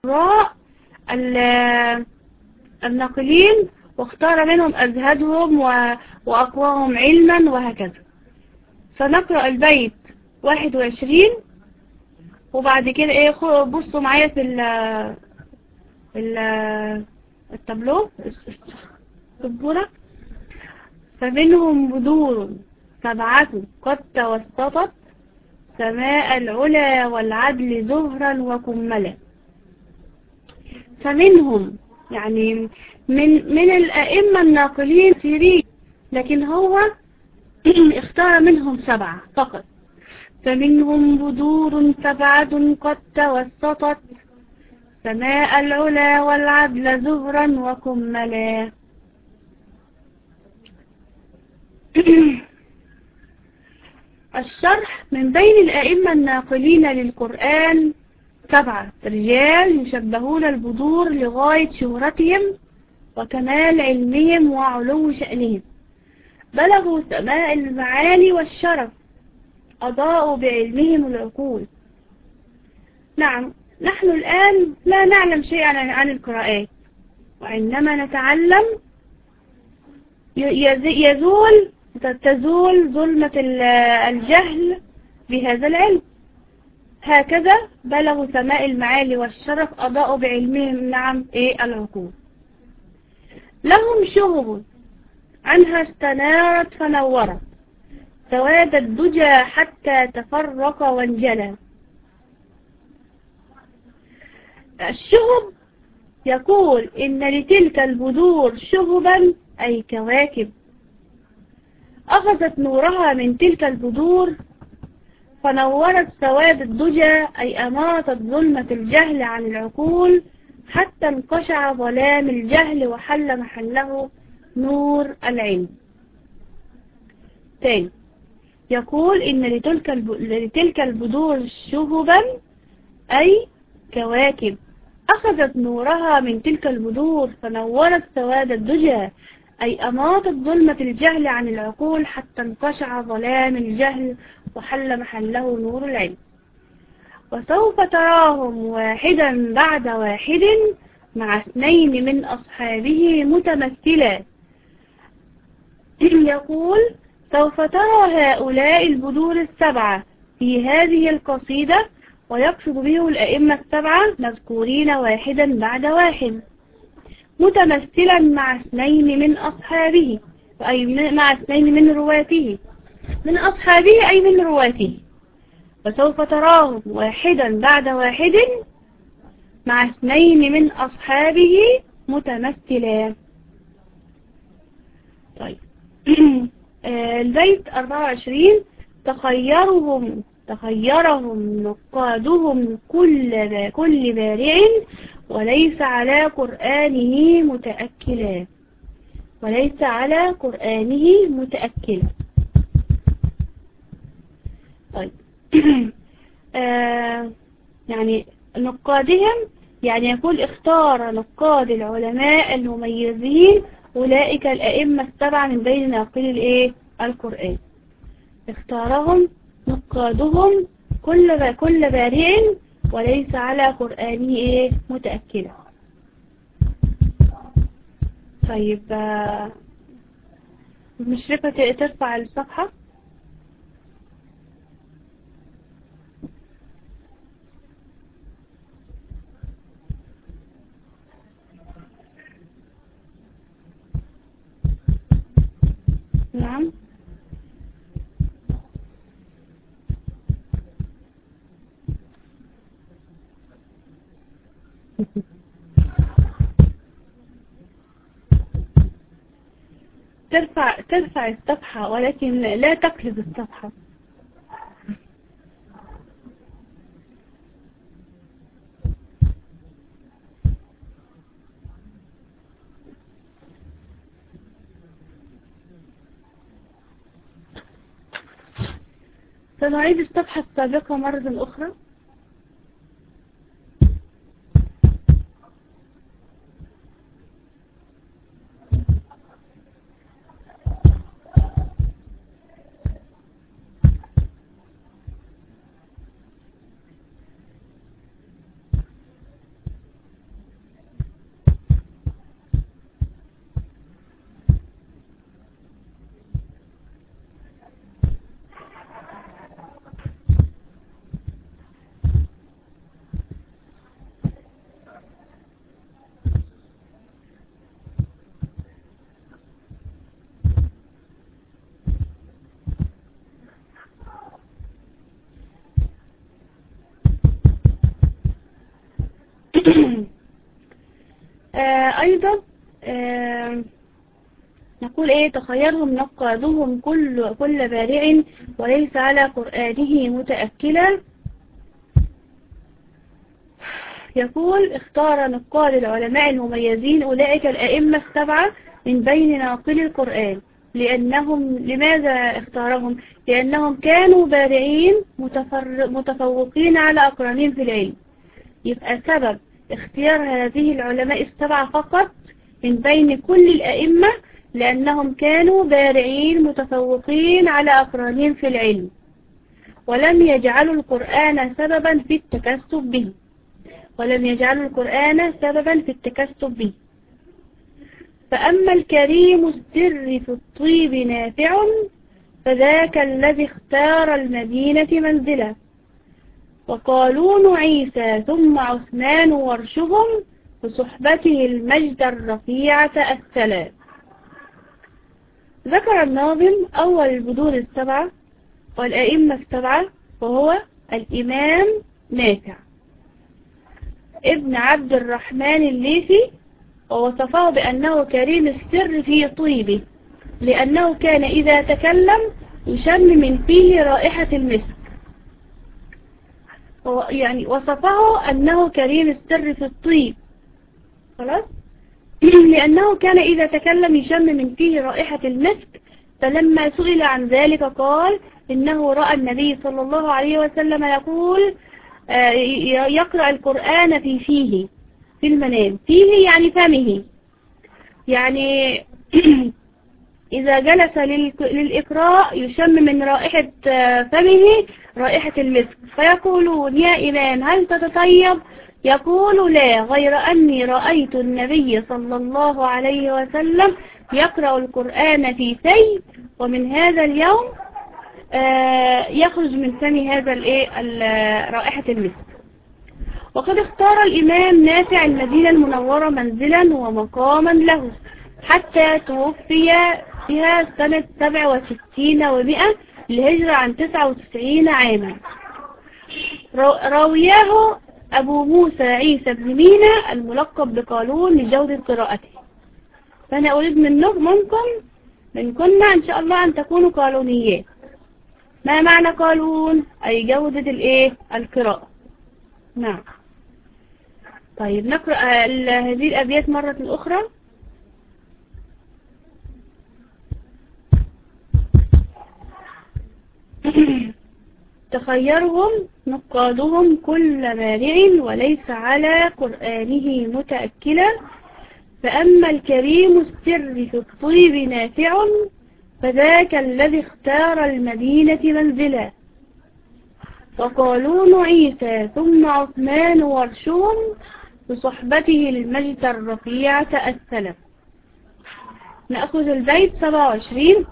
القراء الناقلين واختار منهم أزهدهم وأقواهم علما وهكذا سنقرأ البيت واحد وعشرين وبعد كده ايه بصوا معايا في ال ال التابلو السبورة فمنهم بدور سبعة قد توسطت سماء العلا والعدل زهرا وكملا فمنهم يعني من من الأئمة الناقلين كثيرين لكن هو اختار منهم سبعة فقط فمنهم بدور سبعة قد توسطت سماء العلا والعدل زهرا وكملا الشرح من بين الأئمة الناقلين للقرآن سبعة رجال يشبهون البدور لغاية شهرتهم وكمال علمهم وعلو شأنهم بلغوا سماء المعالي والشرف أضاءوا بعلمهم العقول نعم نحن الآن لا نعلم شيئا عن القراءات وعندما نتعلم يزول تزول ظلمة الجهل بهذا العلم هكذا بلغوا سماء المعالي والشرف أضاءوا بعلمهم نعم إيه العقول لهم شغب عنها استنارت فنورت سواد الدجى حتى تفرق وانجلى الشهب يقول إن لتلك البدور شهبا أي كواكب أخذت نورها من تلك البدور فنورت سواد الدجى أي أماطت ظلمة الجهل عن العقول حتى انقشع ظلام الجهل وحل محله نور العلم تاني يقول إن لتلك, لتلك البدور شهبا أي كواكب أخذت نورها من تلك البدور فنورت سواد الدجى أي أماطت ظلمة الجهل عن العقول حتى انقشع ظلام الجهل وحل محله نور العلم وسوف تراهم واحدا بعد واحد مع اثنين من أصحابه متمثلا يقول سوف ترى هؤلاء البدور السبعة في هذه القصيدة ويقصد بهم الأئمة السبعة مذكورين واحدا بعد واحد متمثلا مع اثنين من أصحابه أي مع اثنين من رواته من أصحابه أي من رواته وسوف تراهم واحدا بعد واحد مع اثنين من أصحابه متمثلا طيب البيت 24 تخيرهم تخيرهم نقادهم كل كل بارع وليس على قرآنه متأكلا وليس على قرآنه متأكلا طيب آه يعني نقادهم يعني يقول اختار نقاد العلماء المميزين أولئك الأئمة السبعة من بين ناقل الإيه القرآن اختارهم نقادهم كل كل بارع وليس على قرآنه إيه متأكدا طيب المشرفة ترفع الصفحة نعم ترفع ترفع الصفحة ولكن لا تقلب الصفحة سنعيد الصفحة السابقة مرة أخرى آه أيضا آه نقول ايه تخيرهم نقادهم كل كل بارع وليس على قرآنه متأكلا يقول اختار نقاد العلماء المميزين أولئك الأئمة السبعة من بين ناقل القرآن لأنهم لماذا اختارهم لأنهم كانوا بارعين متفر متفوقين على أقرانهم في العلم يبقى سبب اختيار هذه العلماء السبعة فقط من بين كل الأئمة لأنهم كانوا بارعين متفوقين على أقرانهم في العلم ولم يجعلوا القرآن سببا في التكسب به ولم يجعلوا القرآن سببا في التكسب به فأما الكريم السر في الطيب نافع فذاك الذي اختار المدينة منزلا وقالون عيسى ثم عثمان ورشهم بصحبته المجد الرفيعة الثلاث ذكر الناظم أول البدور السبعة والأئمة السبعة وهو الإمام نافع ابن عبد الرحمن الليثي ووصفه بأنه كريم السر في طيبه لأنه كان إذا تكلم يشم من فيه رائحة المسك يعني وصفه أنه كريم السر في الطيب خلاص لأنه كان إذا تكلم يشم من فيه رائحة المسك فلما سئل عن ذلك قال إنه رأى النبي صلى الله عليه وسلم يقول آه، يقرأ القرآن في فيه في المنام فيه يعني فمه يعني إذا جلس للإقراء يشم من رائحة آه، فمه رائحة المسك فيقولون يا إمام هل تتطيب يقول لا غير أني رأيت النبي صلى الله عليه وسلم يقرأ القرآن في في ومن هذا اليوم آه، يخرج من فم هذا رائحة المسك وقد اختار الإمام نافع المدينة المنورة منزلا ومقاما له حتى توفي فيها سنة 67 ومئة للهجرة عن 99 عاما راوياه أبو موسى عيسى بن مينا الملقب بقالون لجودة قراءته فأنا أريد منكم منكم من كنا إن شاء الله أن تكونوا قالونيات ما معنى قالون أي جودة الإيه القراءة نعم طيب نقرأ هذه الأبيات مرة أخرى تخيرهم نقادهم كل مانع وليس على قرآنه متأكلا فأما الكريم السر في الطيب نافع فذاك الذي اختار المدينة منزلا وقالون عيسى ثم عثمان ورشهم بصحبته المجد الرفيعة السلف نأخذ البيت 27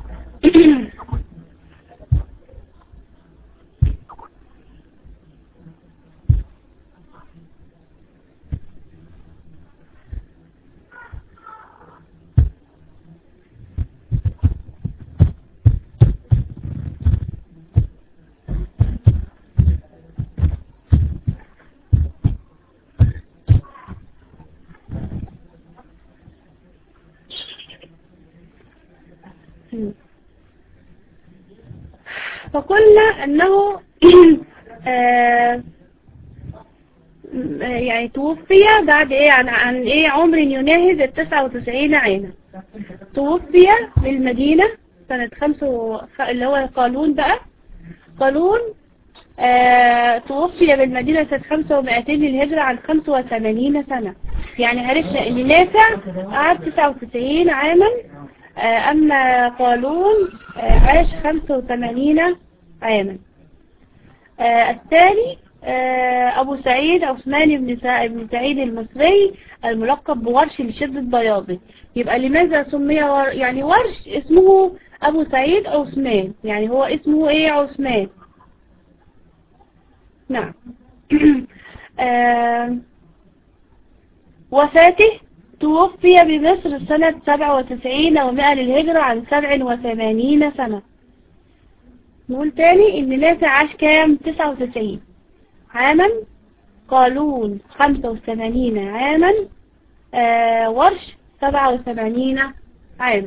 فقلنا أنه آه، يعني توفي بعد ايه عن, عن ايه عمر يناهز التسعة وتسعين عاما توفي بالمدينة سنة خمسة اللي هو قانون بقى قانون آه توفي بالمدينة سنة خمسة ومائتين للهجرة عن خمسة وثمانين سنة يعني عرفنا ان نافع قعد تسعة وتسعين عاما آه، أما قالون آه، عاش 85 عاما آه، الثاني أبو سعيد عثمان بن بن سعيد المصري الملقب بورش لشدة بياضه يبقى لماذا سمي ور... يعني ورش اسمه أبو سعيد عثمان يعني هو اسمه إيه عثمان نعم وفاته توفي بمصر سنة 97 ومئة للهجرة عن 87 سنة نقول تاني ان نافع عاش كام 99 عاما قالون خمسة وثمانين عاما آه ورش سبعة وثمانين عاما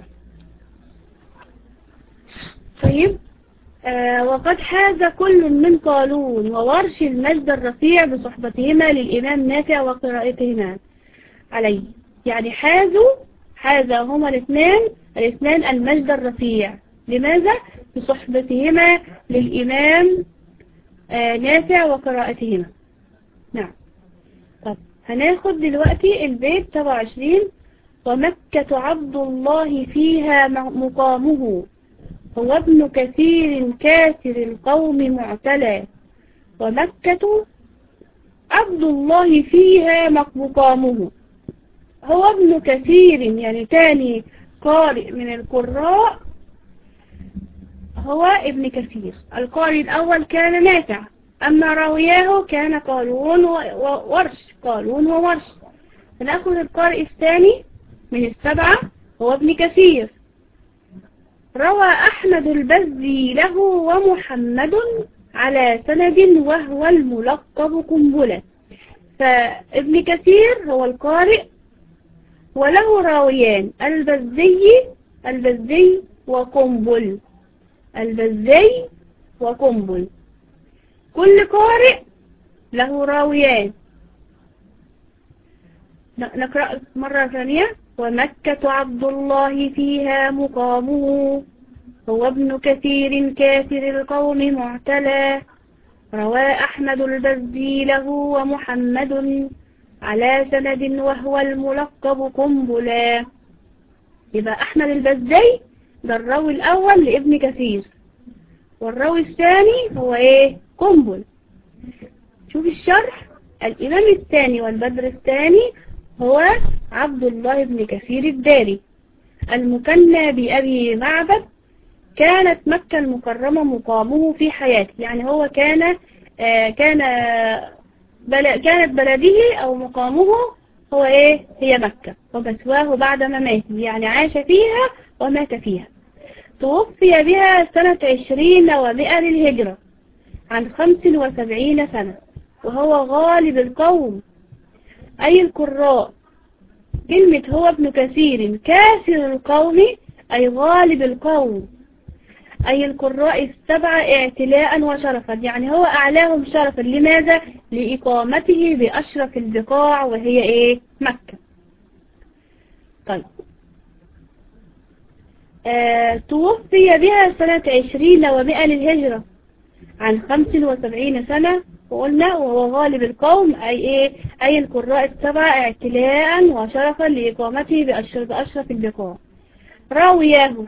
طيب آه وقد حاز كل من قالون وورش المجد الرفيع بصحبتهما للإمام نافع وقراءتهما عليه يعني حازوا حاز هما الاثنان الاثنان المجد الرفيع لماذا؟ بصحبتهما للإمام آه نافع وقراءتهما نعم طب هناخد دلوقتي البيت 27 ومكة عبد الله فيها مقامه هو ابن كثير كافر القوم معتلى ومكة عبد الله فيها مقامه هو ابن كثير يعني تاني قارئ من القراء هو ابن كثير القارئ الأول كان نافع أما راوياه كان قالون وورش قالون وورش فنأخذ القارئ الثاني من السبعة هو ابن كثير روى أحمد البزي له ومحمد على سند وهو الملقب قنبلة فابن كثير هو القارئ وله راويان البزي البزي وقنبل البزي وقنبل كل قارئ له راويان نقرأ مرة ثانية ومكة عبد الله فيها مقامه هو ابن كثير كافر القوم معتلى روى أحمد البزي له ومحمد على سند وهو الملقب قنبلا يبقى أحمد البزي ده الراوي الأول لابن كثير والراوي الثاني هو ايه قنبل شوف الشرح الإمام الثاني والبدر الثاني هو عبد الله بن كثير الداري المكنى بأبي معبد كانت مكة المكرمة مقامه في حياته يعني هو كان آه كان بل كانت بلده أو مقامه هو إيه هي مكة ومثواه بعد مماته يعني عاش فيها ومات فيها توفي بها سنة عشرين ومئة للهجرة عن خمس وسبعين سنة وهو غالب القوم أي القراء كلمة هو ابن كثير كاسر القوم أي غالب القوم أي القراء السبعة اعتلاء وشرفا يعني هو أعلاهم شرفا لماذا؟ لإقامته بأشرف البقاع وهي إيه؟ مكة طيب آه توفي بها سنة عشرين ومئة للهجرة عن خمس وسبعين سنة وقلنا وهو غالب القوم أي إيه أي القراء السبعة اعتلاء وشرفا لإقامته بأشرف, بأشرف البقاع راوياه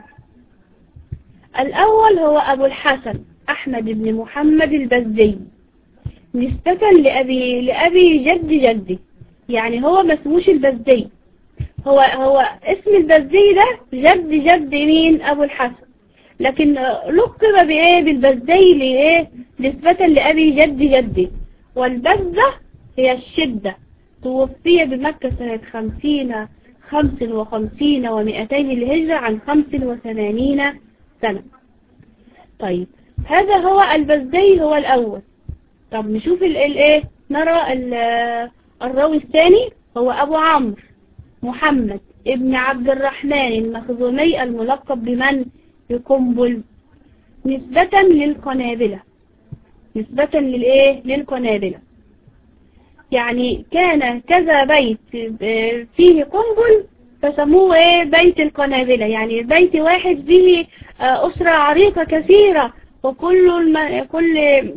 الأول هو أبو الحسن أحمد بن محمد البزي نسبة لأبي, لأبي جد جدي يعني هو ما اسموش البزي هو, هو اسم البزي ده جد جد مين أبو الحسن لكن لقب بإيه بالبزي لإيه نسبة لأبي جد جدي والبزة هي الشدة توفي بمكة سنة خمسين خمس وخمسين ومئتين الهجرة عن خمس وثمانين سنة طيب هذا هو البزي هو الأول طب نشوف الايه نرى الراوي الثاني هو أبو عمرو محمد ابن عبد الرحمن المخزومي الملقب بمن بقنبل نسبة للقنابلة نسبة للإيه للقنابلة يعني كان كذا بيت فيه قنبل فسموه ايه بيت القنابلة يعني بيت واحد فيه أسرة عريقة كثيرة وكل الم... كل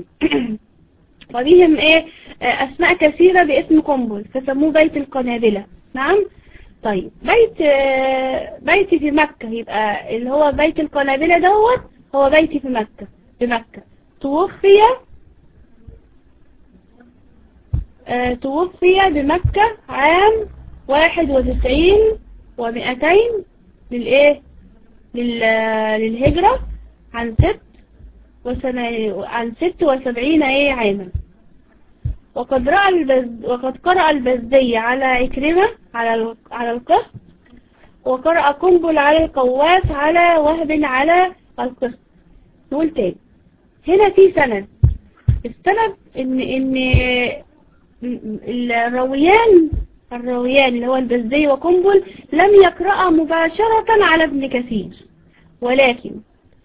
وبهم ايه أسماء كثيرة باسم قنبل فسموه بيت القنابلة نعم طيب بيت بيتي في مكة يبقى اللي هو بيت القنابلة دوت هو بيتي في مكة في مكة توفي توفي بمكة عام واحد وتسعين ومئتين للإيه لل... للهجرة عن ست وسمع... عن ست وسبعين إيه عاما وقد رأى البز... وقد قرأ البزي على عكرمة على ال... على القسط وقرأ قنبل على القواس على وهب على القسط نقول تاني هنا في سند السند ان ان الراويان الراويان اللي هو البزي وقنبل لم يقرأ مباشرة على ابن كثير ولكن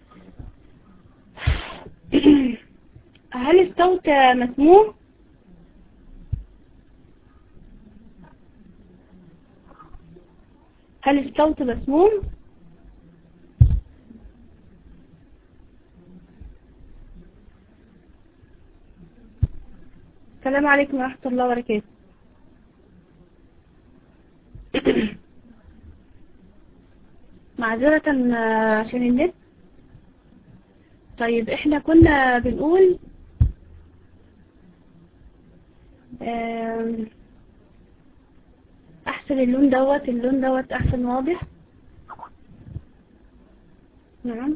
هل الصوت مسموع هل الصوت مسموع السلام عليكم ورحمة الله وبركاته معذرة عشان النت طيب احنا كنا بنقول احسن اللون دوت اللون دوت احسن واضح نعم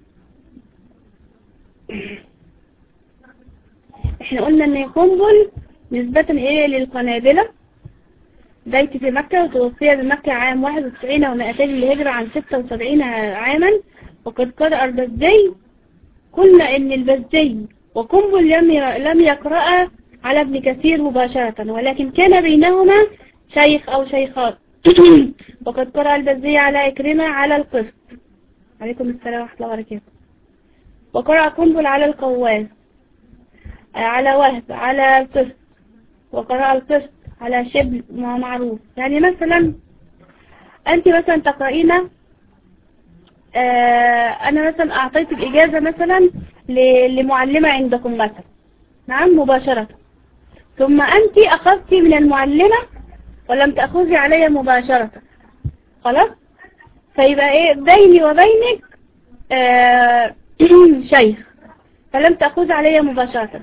احنا قلنا ان قنبل نسبة ايه للقنابلة بيت في مكة وتوفي بمكة عام 91 و200 للهجرة عن 76 عاما وقد قرأ البزي قلنا ان البزي وقنبل لم لم يقرأ على ابن كثير مباشرة ولكن كان بينهما شيخ او شيخات وقد قرأ البزي على إكرمة على القسط عليكم السلام ورحمة الله وبركاته وقرأ قنبل على القواس على وهب على القسط وقراءة القسط على شبل معروف يعني مثلا أنت مثلا تقرأين آه أنا مثلا أعطيتك إجازة مثلا لمعلمة عندكم مثلا نعم مباشرة ثم أنت أخذت من المعلمة ولم تأخذي علي مباشرة خلاص فيبقى إيه بيني وبينك آه شيخ فلم تأخذ علي مباشرة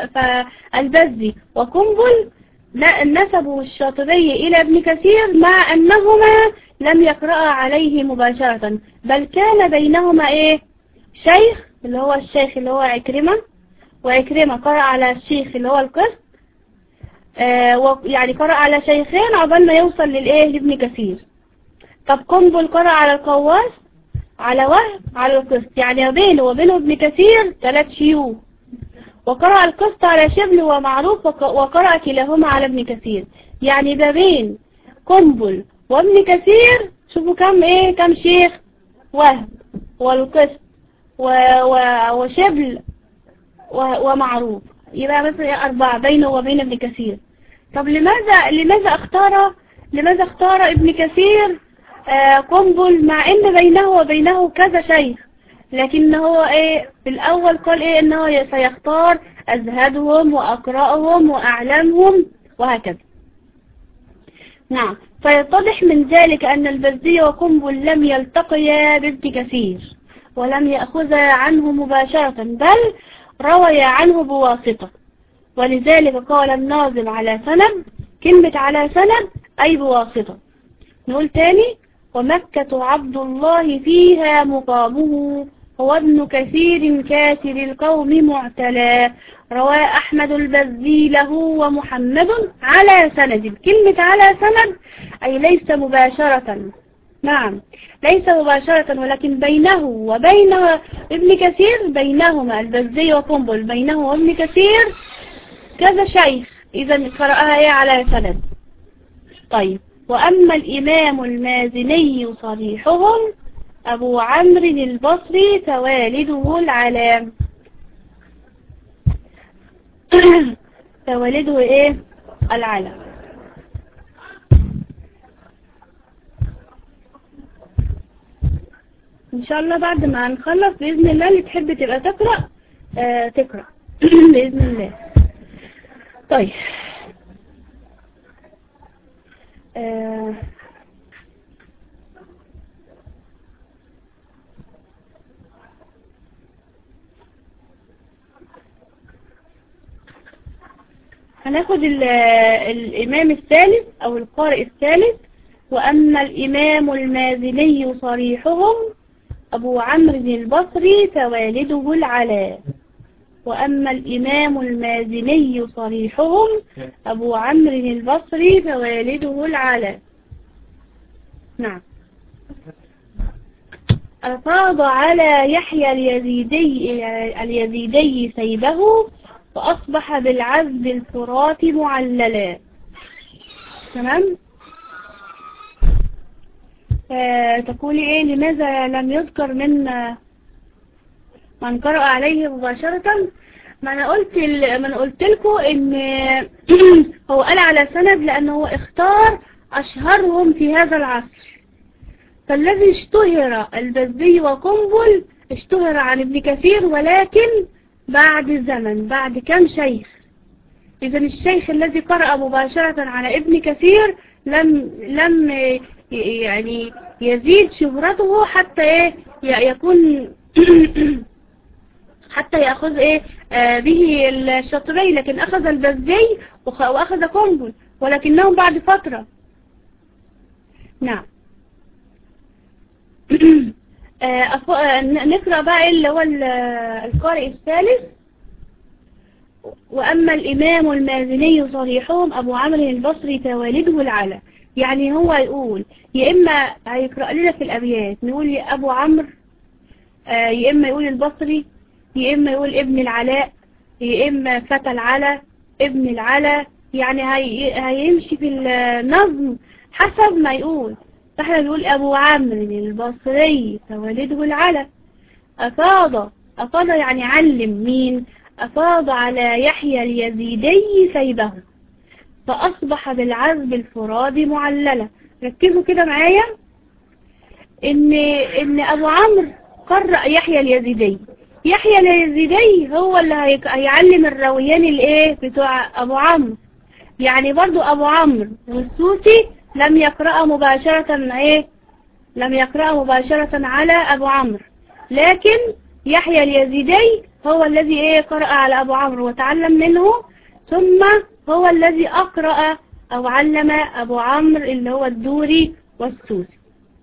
فالبزي وقنبل نسبوا الشاطبي إلى ابن كثير مع أنهما لم يقرأ عليه مباشرة بل كان بينهما إيه شيخ اللي هو الشيخ اللي هو عكرمة وعكرمة قرأ على الشيخ اللي هو القسط آه يعني قرأ على شيخين عقبال ما يوصل للإيه لابن كثير طب قنبل قرأ على القواس على وهم على القسط يعني بينه وبينه ابن كثير ثلاث شيوخ وقرأ القسط على شبل ومعروف وقرأ كلاهما على ابن كثير يعني ما بين قنبل وابن كثير شوفوا كم ايه كم شيخ وهم والقسط و و وشبل و ومعروف يبقى مثلا أربعة بينه وبين ابن كثير طب لماذا لماذا اختار لماذا اختار ابن كثير قنبل مع ان بينه وبينه كذا شيخ لكن هو ايه في الاول قال ايه انه سيختار ازهدهم واقرأهم واعلمهم وهكذا نعم فيتضح من ذلك ان البزي وقنبل لم يلتقيا بابن كثير ولم يأخذا عنه مباشرة بل روي عنه بواسطة ولذلك قال الناظم على سند كلمة على سند أي بواسطة نقول تاني ومكة عبد الله فيها مقامه هو ابن كثير كاتر القوم معتلى روى أحمد البزي له ومحمد على سند كلمة على سند أي ليس مباشرة نعم ليس مباشرة ولكن بينه وبين ابن كثير بينهما البزي وقنبل بينه وابن كثير كذا شيخ إذا قرأها على سند طيب وأما الإمام المازني صريحهم أبو عمرو البصري فوالده العلام فوالده إيه العلام إن شاء الله بعد ما نخلص بإذن الله اللي تحب تبقى تقرأ آه تقرأ بإذن الله طيب آه هناخد الإمام الثالث أو القارئ الثالث وأما الإمام المازني صريحهم أبو عمرو البصري فوالده العلاء وأما الإمام المازني صريحهم أبو عمرو البصري فوالده العلاء نعم أفاض على يحيى اليزيدي, اليزيدي سيبه فأصبح بالعزب الفرات معللا تمام آه تقولي ايه لماذا لم يذكر من آه، من قرأ عليه مباشرة ما انا قلت ال... ما انا قلت لكم ان هو قال على سند لانه هو اختار اشهرهم في هذا العصر فالذي اشتهر البزي وقنبل اشتهر عن ابن كثير ولكن بعد زمن بعد كم شيخ إذا الشيخ الذي قرأ مباشرة على ابن كثير لم لم يعني يزيد شهرته حتى ايه يكون حتى يأخذ ايه آه به الشطرين لكن أخذ البزي وأخذ قنبل ولكنهم بعد فترة نعم آه نقرأ بقى اللي هو القارئ الثالث وأما الإمام المازني صريحهم أبو عمرو البصري فوالده العلا يعني هو يقول يا إما هيقرأ لنا في الأبيات نقول يا أبو عمرو آه يا إما يقول البصري يا إما يقول ابن العلاء يا إما فتى العلا ابن العلا يعني هي هيمشي في النظم حسب ما يقول فاحنا بنقول أبو عمرو البصري فوالده العلا أفاض أفاض يعني علم مين أفاض على يحيى اليزيدي سيبه فأصبح بالعذب الفراد معللة ركزوا كده معايا إن, إن أبو عمرو قرأ يحيى اليزيدي يحيى اليزيدي هو اللي هيعلم الراويان الايه بتوع أبو عمرو يعني برضو أبو عمرو والسوسي لم يقرأ مباشرة ايه لم يقرأ مباشرة على أبو عمرو لكن يحيى اليزيدي هو الذي ايه قرأ على أبو عمرو وتعلم منه ثم هو الذي أقرأ أو علم أبو عمرو اللي هو الدوري والسوسي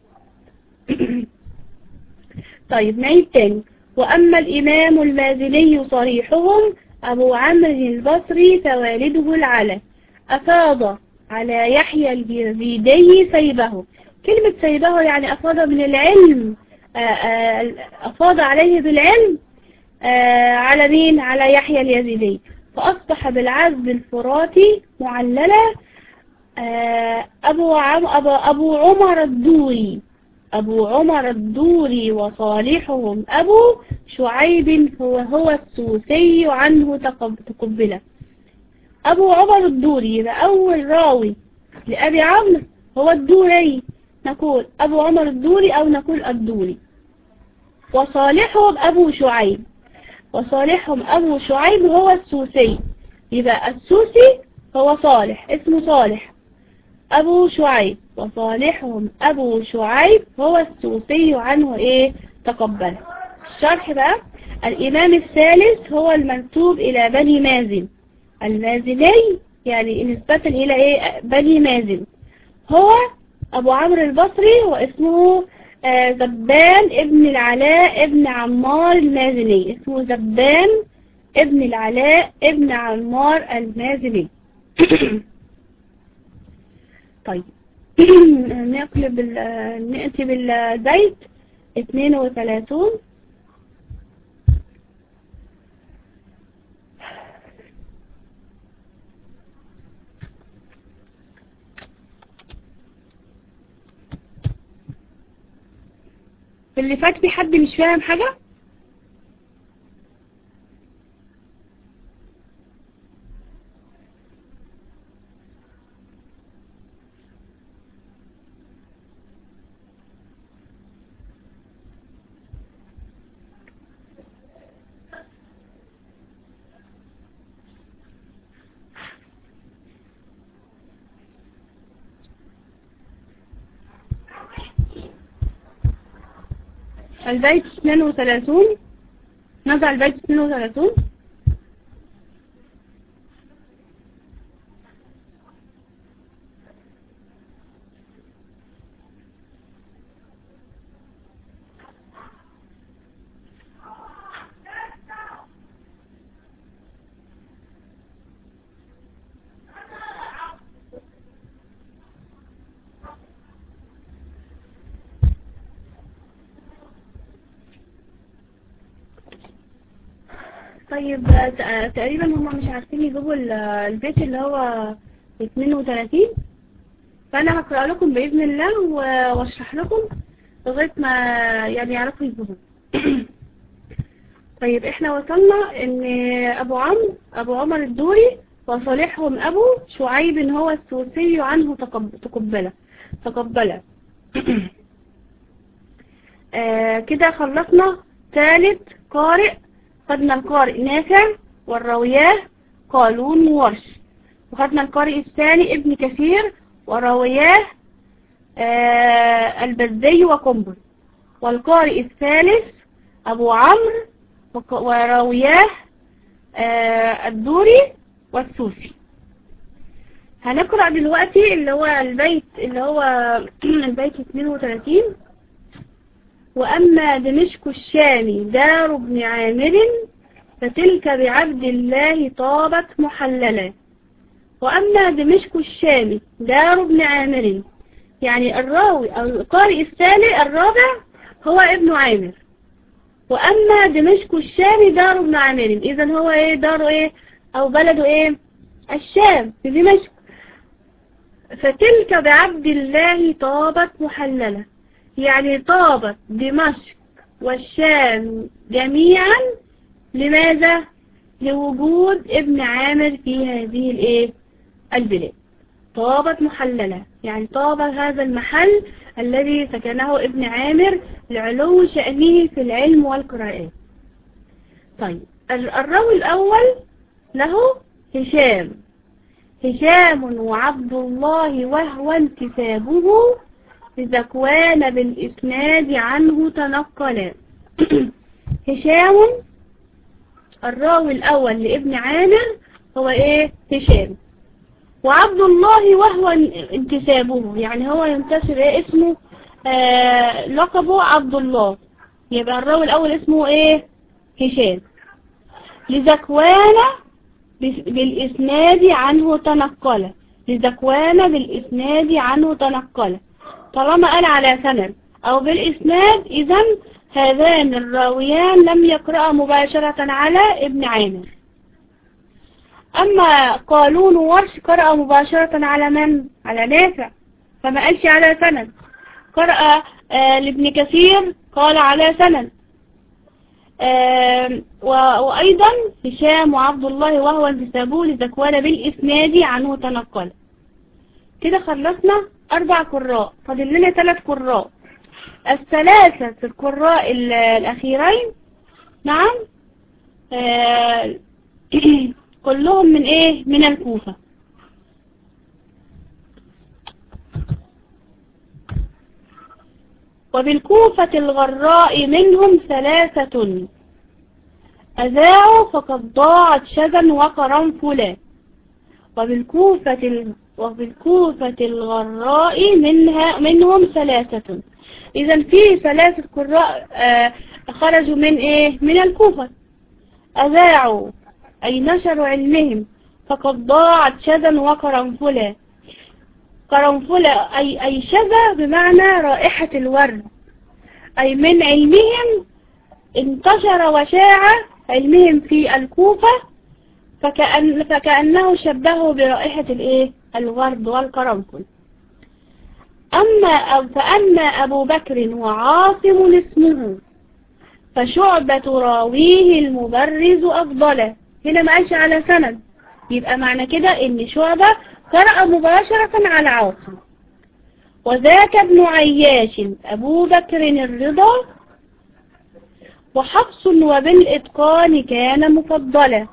طيب نعيد تاني وأما الإمام المازني صريحهم أبو عمرو البصري فوالده العلا أفاض على يحيى الجريدي سيبه كلمة سيبه يعني أفاض من العلم أفاض عليه بالعلم على مين على يحيى اليزيدي فأصبح بالعذب الفراتي معللة أبو, عم أبو, أبو عمر الدوري أبو عمر الدوري وصالحهم أبو شعيب هو هو السوسي عنه تقبله أبو عمر الدوري يبقى أول راوي لأبي عمرو هو الدوري نقول أبو عمر الدوري أو نقول الدوري وصالحهم أبو شعيب وصالحهم أبو شعيب هو السوسي يبقى السوسي هو صالح اسمه صالح أبو شعيب وصالحهم أبو شعيب هو السوسي عنه إيه تقبل الشرح بقى الإمام الثالث هو المنسوب إلى بني مازن المازني يعني نسبة إلى إيه بني مازن هو أبو عمرو البصري واسمه زبان ابن العلاء ابن عمار المازني اسمه زبان ابن العلاء ابن عمار المازني طيب نقلب نأتي بالبيت 32 في اللي فات في حد مش فاهم حاجة البيت 32 نضع البيت 32 طيب تقريبا هم مش عارفين يجيبوا البيت اللي هو 32 فأنا هقرأ لكم بإذن الله و- واشرح لكم لغاية ما يعني يعرفوا يجيبوا طيب احنا وصلنا ان ابو عمرو ابو عمر الدوري وصالحهم ابو شعيب هو السوسي عنه تقب- تقبله تقبله آه كده خلصنا ثالث قارئ خدنا القارئ نافع والراوياه قالون وورش وخدنا القارئ الثاني ابن كثير وراوياه آه البزي وقنبل والقارئ الثالث أبو عمرو وق- وراوياه آه الدوري والسوسي هنقرأ دلوقتي اللي هو البيت اللي هو البيت 32 وأما دمشق الشامي دار ابن عامر فتلك بعبد الله طابت محللا وأما دمشق الشامي دار ابن عامر يعني الراوي أو القارئ الثالث الرابع هو ابن عامر وأما دمشق الشامي دار ابن عامر إذا هو إيه داره إيه أو بلده إيه الشام في دمشق فتلك بعبد الله طابت محللة يعني طابت دمشق والشام جميعا لماذا لوجود ابن عامر في هذه الايه البلاد طابت محللة يعني طاب هذا المحل الذي سكنه ابن عامر لعلو شأنه في العلم والقراءات طيب ال- الراوي الأول له هشام هشام وعبد الله وهو انتسابه لذكوان بالإسناد عنه تنقلا هشام الراوي الأول لابن عامر هو إيه هشام وعبد الله وهو انتسابه يعني هو ينتسب إيه اسمه آه لقبه عبد الله يبقى الراوي الأول اسمه إيه هشام لذكوان بس- بالإسناد عنه تنقل لذكوان بالإسناد عنه تنقل طالما قال على سند أو بالإسناد إذا هذان الراويان لم يقرأ مباشرة على ابن عامر أما قالون ورش قرأ مباشرة على من؟ على نافع فما قالش على سند قرأ آه لابن كثير قال على سند آه و- وأيضا هشام وعبد الله وهو انتسابه لذكوان بالإسناد عنه تنقل كده خلصنا أربع قراء فاضل لنا ثلاث قراء الثلاثة القراء ال- الأخيرين نعم آه كلهم من إيه من الكوفة وبالكوفة الغراء منهم ثلاثة أذاعوا فقد ضاعت شذا وقرنفلا وبالكوفة ال... وبالكوفة الغراء منها منهم ثلاثة إذا في ثلاثة قراء آه خرجوا من إيه من الكوفة أذاعوا أي نشروا علمهم فقد ضاعت شذا وقرنفلا قرنفلا أي أي شذا بمعنى رائحة الورد أي من علمهم انتشر وشاع علمهم في الكوفة فكأن فكأنه شبهه برائحة الايه الورد والقرنفل أما فأما أبو بكر وعاصم اسمه فشعبة راويه المبرز أفضل هنا ما قالش على سند يبقى معنى كده إن شعبة قرأ مباشرة على عاصم وذاك ابن عياش أبو بكر الرضا وحفص وبالإتقان كان مفضلا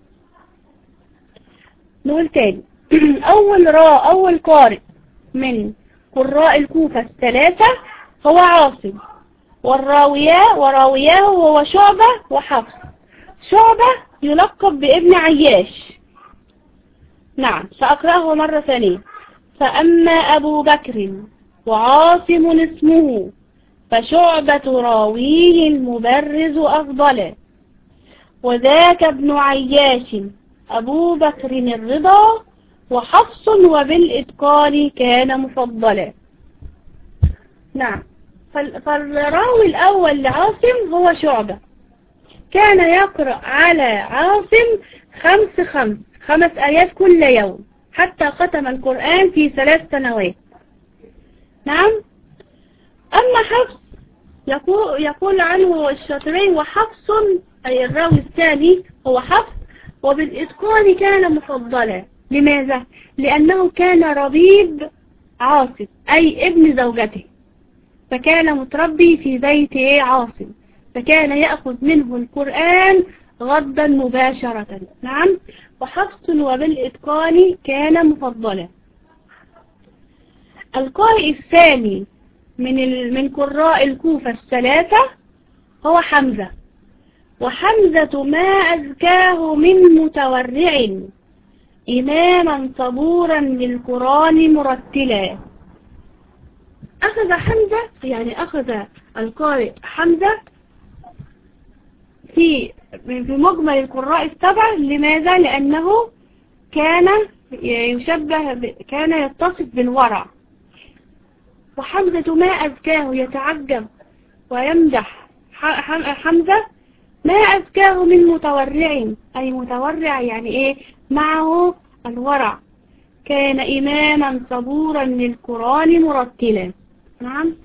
نقول تاني أول راء أول قارئ من قراء الكوفة الثلاثة هو عاصم والراوياه وراوياه هو شعبة وحفص شعبة يلقب بابن عياش نعم سأقرأه مرة ثانية فأما أبو بكر وعاصم اسمه فشعبة راويه المبرز أفضل وذاك ابن عياش أبو بكر الرضا وحفص وبالإتقان كان مفضلا نعم فال- فالراوي الأول لعاصم هو شعبة كان يقرأ على عاصم خمس خمس خمس آيات كل يوم حتى ختم القرآن في ثلاث سنوات نعم أما حفص يقول, يقول عنه الشاطري وحفص أي الراوي الثاني هو حفص وبالإتقان كان مفضلا لماذا؟ لأنه كان ربيب عاصم أي ابن زوجته فكان متربي في بيت عاصم فكان يأخذ منه القرآن غدا مباشرة نعم وحفص وبالإتقان كان مفضلا القارئ الثاني من من قراء الكوفة الثلاثة هو حمزة وحمزة ما أزكاه من متورع إماما صبورا للقرآن مرتلا أخذ حمزة يعني أخذ القارئ حمزة في في مجمل القراء السبع لماذا؟ لأنه كان يشبه كان يتصف بالورع وحمزة ما أذكاه يتعجب ويمدح حمزة ما أذكاه من متورع أي متورع يعني إيه معه الورع كان إماما صبورا للقرآن مرتلا نعم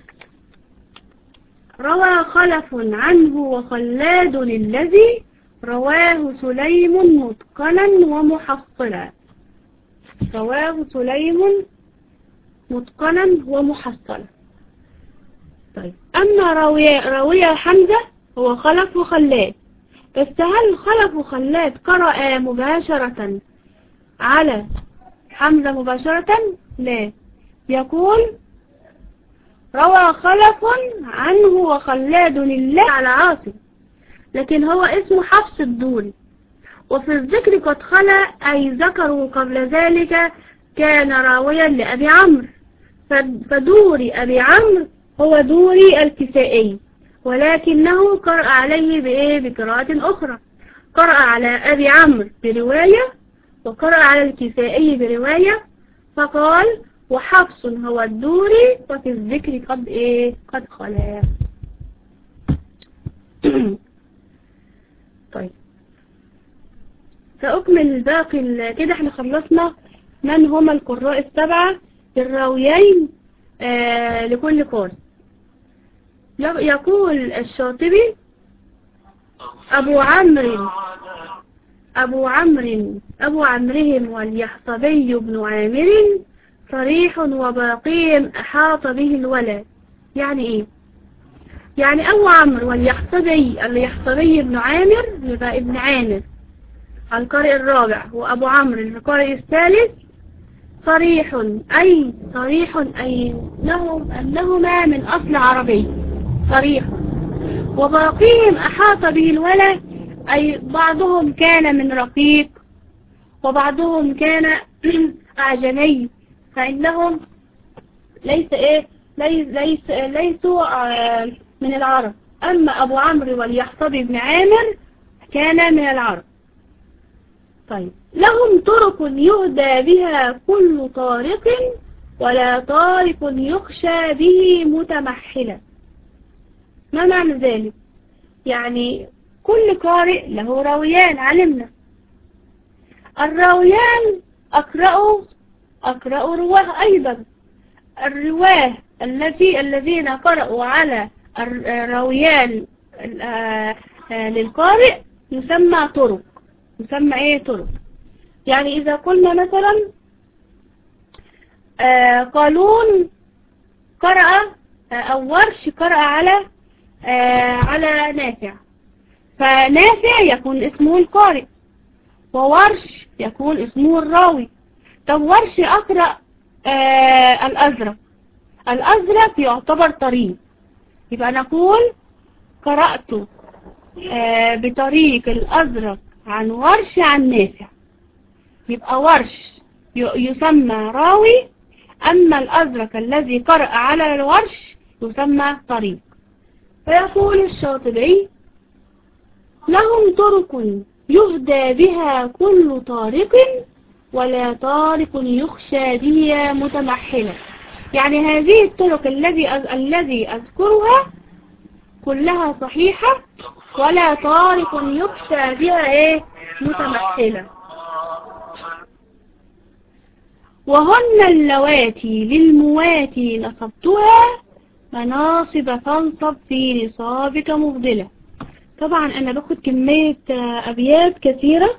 روى خلف عنه وخلاد الذي رواه سليم متقنا ومحصلا رواه سليم متقنا ومحصلا طيب أما راوية, راوية حمزة هو خلف وخلاد بس هل خلف وخلاد قرأ مباشرة على حمزة مباشرة لا يقول روى خلف عنه وخلاد الله على عاصم لكن هو اسمه حفص الدوري وفي الذكر قد خلا أي ذكروا قبل ذلك كان راويا لأبي عمرو فدوري أبي عمرو هو دوري الكسائي ولكنه قرأ عليه بإيه بقراءة أخرى قرأ على أبي عمرو برواية وقرأ على الكسائي برواية فقال وحفص هو الدوري وفي الذكر قد إيه قد خلا طيب فأكمل الباقي كده احنا خلصنا من هما القراء السبعة الراويين آه لكل قارئ يقول الشاطبي أبو عمرو أبو عمرو أبو عمرهم واليحصبي بن عامر صريح وباقي أحاط به الولد يعني إيه يعني أبو عمرو واليحصبي اليحصبي بن عامر يبقى ابن عامر القارئ الرابع وأبو عمرو القارئ الثالث صريح أي صريح أي لهم أنهما من أصل عربي صريح وباقيهم أحاط به الولد أي بعضهم كان من رقيق وبعضهم كان أعجمي فإنهم ليس إيه ليس ليس ليسوا من العرب أما أبو عمرو واليحصبي بن عامر كان من العرب طيب لهم طرق يهدى بها كل طارق ولا طارق يخشى به متمحلا ما معنى ذلك يعني كل قارئ له راويان علمنا الراويان أقرأوا أقرأوا رواه أيضا الرواه التي الذين قرأوا على الراويان للقارئ يسمى طرق يسمى ايه طرق يعني إذا قلنا مثلا قالون قرأ أو ورش قرأ على على نافع فنافع يكون اسمه القارئ وورش يكون اسمه الراوي طب ورش أقرأ آه الأزرق الأزرق يعتبر طريق يبقى نقول قرأت آه بطريق الأزرق عن ورش عن نافع يبقى ورش يسمى راوي أما الأزرق الذي قرأ على الورش يسمى طريق فيقول الشاطبي لهم طرق يهدى بها كل طارق ولا طارق يخشى بها متمحلا يعني هذه الطرق الذي الذي أذكرها كلها صحيحة ولا طارق يخشى بها ايه متمحلا وهن اللواتي للمواتي نصبتها مناصب فانصب في نصابك مفضلة طبعا أنا باخد كمية أبيات كثيرة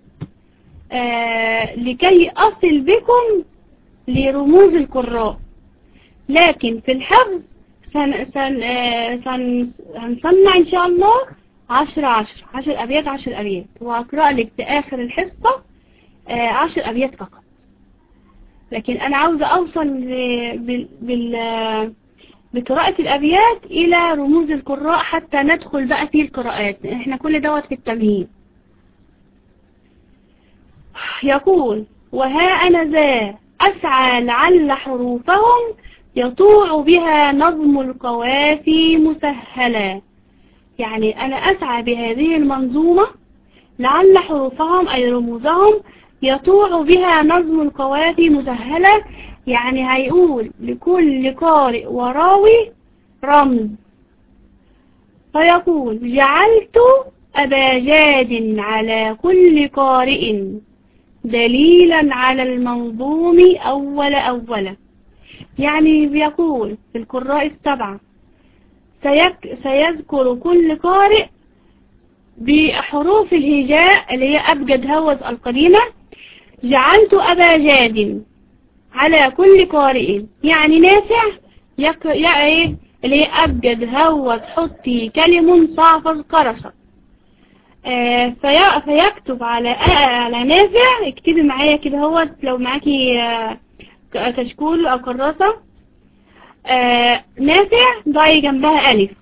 آه لكي أصل بكم لرموز القراء لكن في الحفظ سن سن آه سن هنصنع إن شاء الله عشر عشر عشر أبيات عشر أبيات وأقرأ لك في آخر الحصة آه عشر أبيات فقط لكن أنا عاوزة أوصل بال, بال بقراءة الأبيات إلى رموز القراء حتى ندخل بقى في القراءات احنا كل دوت في التمهيد يقول وها أنا ذا أسعى لعل حروفهم يطوع بها نظم القوافي مسهلا يعني أنا أسعى بهذه المنظومة لعل حروفهم أي رموزهم يطوع بها نظم القوافي مسهلة يعني هيقول لكل قارئ وراوي رمز فيقول جعلت أبا جاد على كل قارئ دليلا على المنظوم أول أولا يعني بيقول في القراء السبعة سيك سيذكر كل قارئ بحروف الهجاء اللي هي أبجد هوز القديمة جعلت أبا جاد على كل قارئ يعني نافع يك... يا ايه اللي هي أبجد هوز حطي كلم صعفز قرصة آه في... فيكتب على آه على نافع اكتبي معايا كده هو لو معاكي آه كشكول أو كراسة آه نافع ضعي جنبها ألف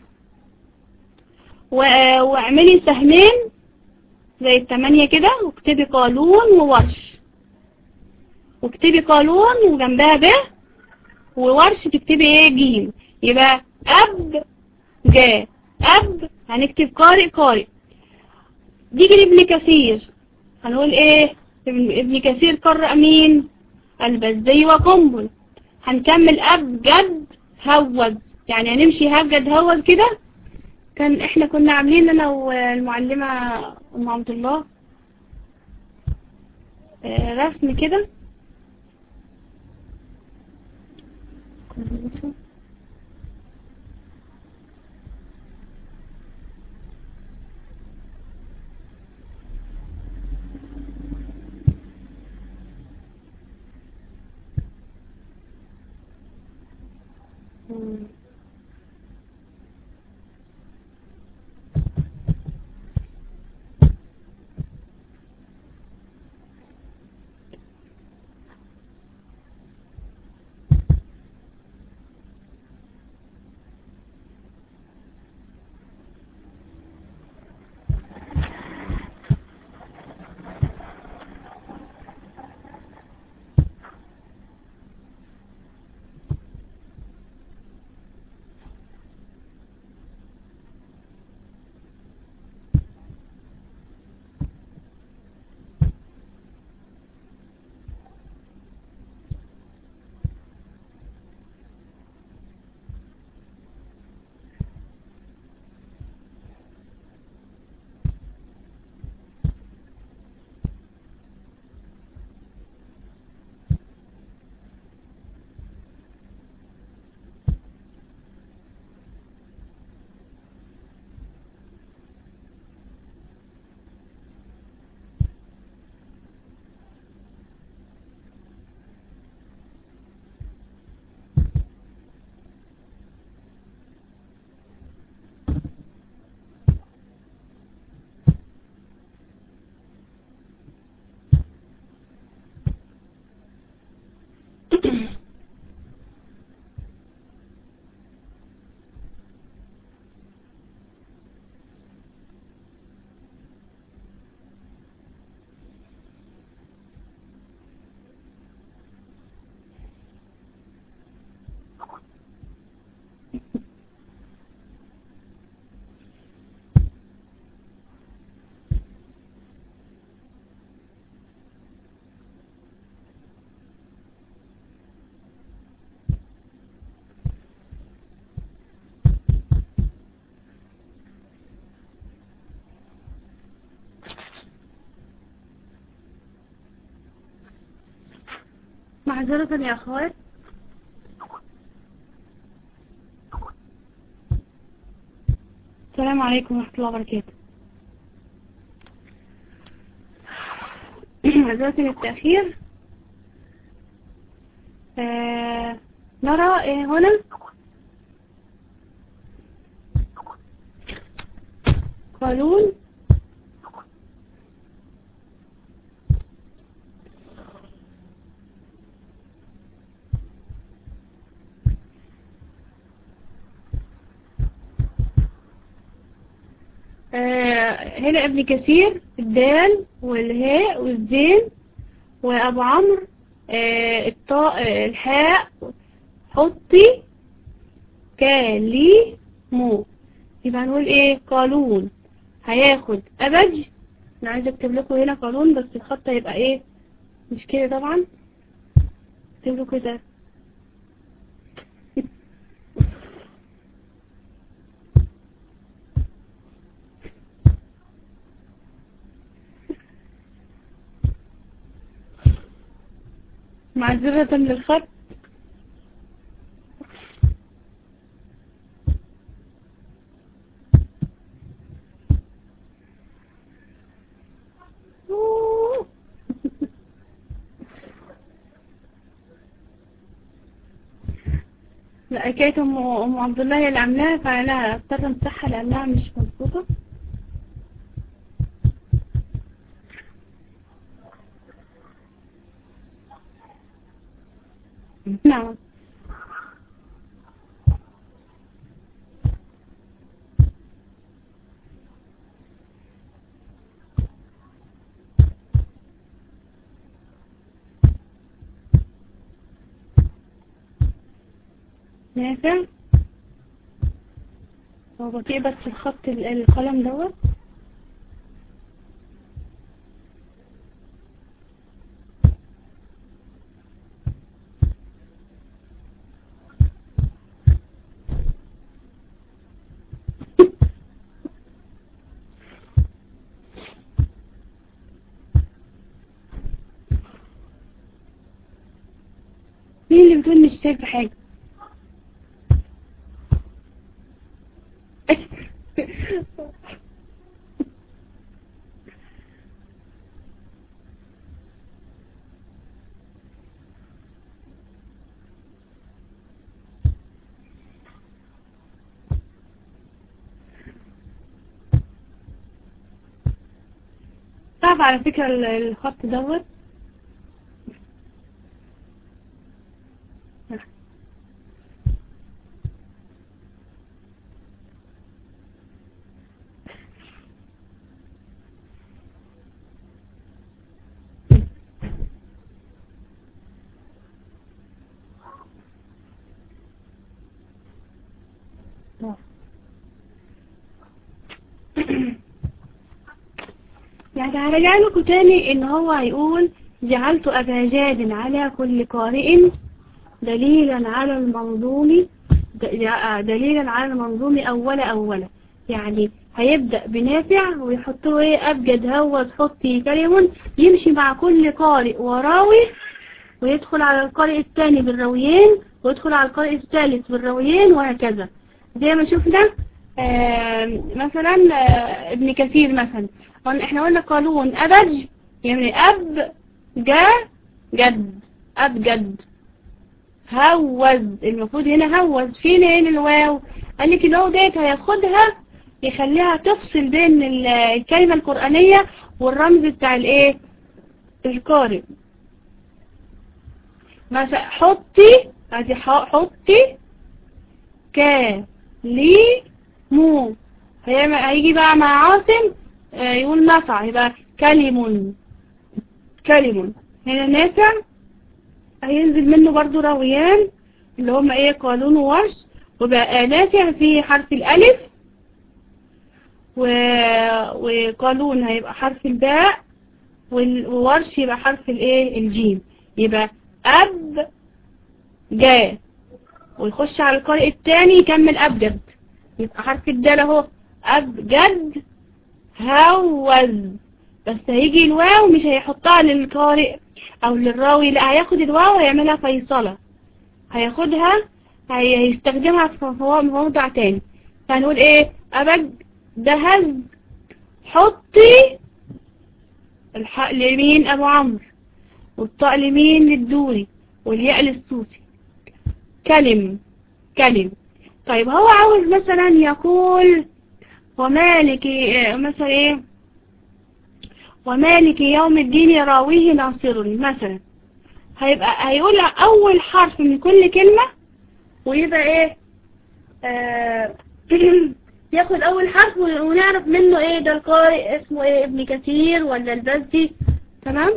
واعملي سهمين زي التمانية كده واكتبي قالون وورش واكتبي قالون وجنبها ب وورش تكتبي ايه جيم يبقى أب جا أب هنكتب قارئ قارئ ديجي لابن كثير هنقول ايه ابن كثير قرأ مين البزي وقنبل هنكمل أبجد هوز يعني هنمشي هبجد هوز كده كان احنا كنا عاملين انا والمعلمة ام عبد الله رسم كده معذرة يا أخوات السلام عليكم ورحمة الله وبركاته معذرة للتأخير آه نرى إيه هنا قانون آه هنا ابن كثير الدال والهاء والزين وابو عمرو آه الطاء آه الحاء حطي كالي مو يبقى هنقول ايه قانون هياخد ابج انا عايزه اكتب لكم هنا قانون بس الخط هيبقى ايه مش كده طبعا اكتب له كده معذرة للخط لا حكاية ام ام عبد الله هي اللي عاملاها فانا اضطر امسحها لانها مش مظبوطة نعم نافع هو بطيء بس الخط ال- القلم دوت مين اللي بتقول مش شايفة حاجة صعب على فكرة ال- الخط دوت يعني هرجع لكم تاني ان هو هيقول جعلت ابا جاد على كل قارئ دليلا على المنظوم د- دليلا على المنظوم اول اول يعني هيبدأ بنافع ويحط له ايه ابجد هوز حطي كلم يمشي مع كل قارئ وراوي ويدخل على القارئ الثاني بالراويين ويدخل على القارئ الثالث بالراويين وهكذا زي ما شفنا آه، مثلا آه، ابن كثير مثلا قلنا- احنا قلنا قانون أبج يعني أب جا جد أب جد هوز المفروض هنا هوز فين هنا الواو قال لك الواو ديت هياخدها يخليها تفصل بين ال- الكلمة القرآنية والرمز بتاع الايه القارئ مثلا حطي ادي ح- حطي كا لي مو هيعمل- هيجي بقى مع عاصم آه، يقول نفع يبقى كلم كلم هنا نافع هينزل منه برضو راويان اللي هم ايه قانون وورش وبقى نافع في حرف الالف و... وقانون هيبقى حرف الباء وال- وورش يبقى حرف الايه الجيم يبقى اب جاء ويخش على القارئ الثاني يكمل ابجد يبقى حرف الدال اهو ابجد هوز بس هيجي الواو مش هيحطها للقارئ او للراوي لا هياخد الواو ويعملها فيصلة هياخدها هي- هيستخدمها في في موضع تاني فهنقول ايه ابج دهز حطي الحاء اليمين ابو عمرو والطاء اليمين للدوري والياء للسوسي كلم كلم طيب هو عاوز مثلا يقول ومالك آه، مثلا ايه ومالك يوم الدين يراويه ناصر مثلا هيبقى هيقول اول حرف من كل كلمة ويبقى ايه آه ياخد اول حرف ونعرف منه ايه ده القارئ اسمه ايه ابن كثير ولا البزي تمام